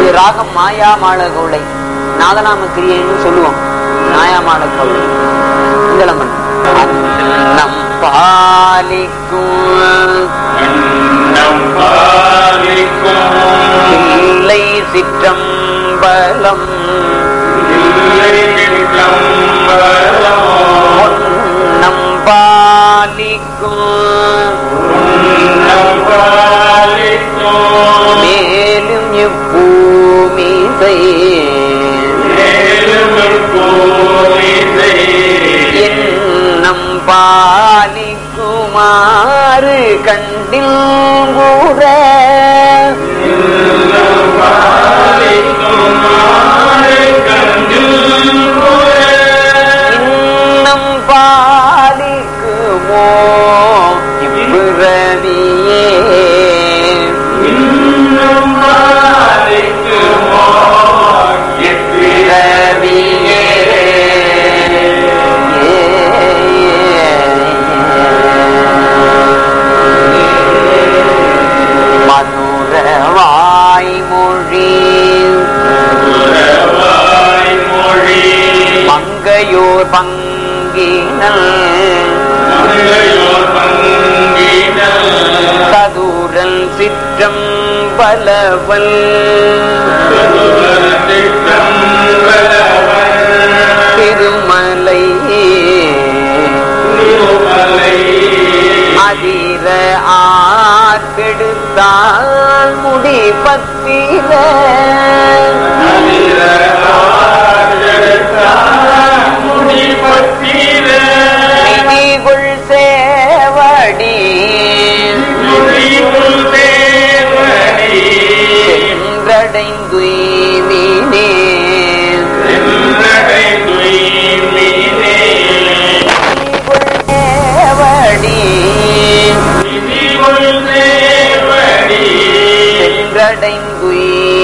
ராகம் மாயாமாள கவுளை நாதநாம கிரியைன்னு சொல்லுவோம் மாயாமாள கவுளை இந்தளமன் அன்னம் பாலிக்கும் அன்னம் பாலிக்கும் இல்லை சிற்றம்பலம் இல்லை சிற்றம்பலம். பொன்னம் பாலிக்கும் அன்னம் பாலிக்கும் மேலும் இப்பூமிசை மேலும் இப்பூமிசை. என்னம் பாலிக்குமாறு கண்டில் கூட இன்னம் பாலிக்கும் ஆறு கண்ணில் கூட. இன்னம் பாலிக்குமோ இப்பிறவியே இன்னும் பாலிக்குமோ இப்பிறவியே. மதுரவாய் மொழி உறவாய் மொழி மங்கையோர் பங்கினல் மங்கையோர் பங்கினல் சதுரல் சிற்றம் பலவல் சதுரர் சிற்றம்பலவன் திருமலை திருமலை அதிர ஆற்றெடுத்தால் முடி பத்திர அதிரகாற்றெடுத்தான் முடிபத்திர. நிதிகுள் சேவடி முடிவுள் தேவடி. சென்றடைந்துய்வினே சென்றடைந்துய்மினே. நிதிகுள் சேவடி விதிவுள் தேவடி. சென்றடைந்துய்வினே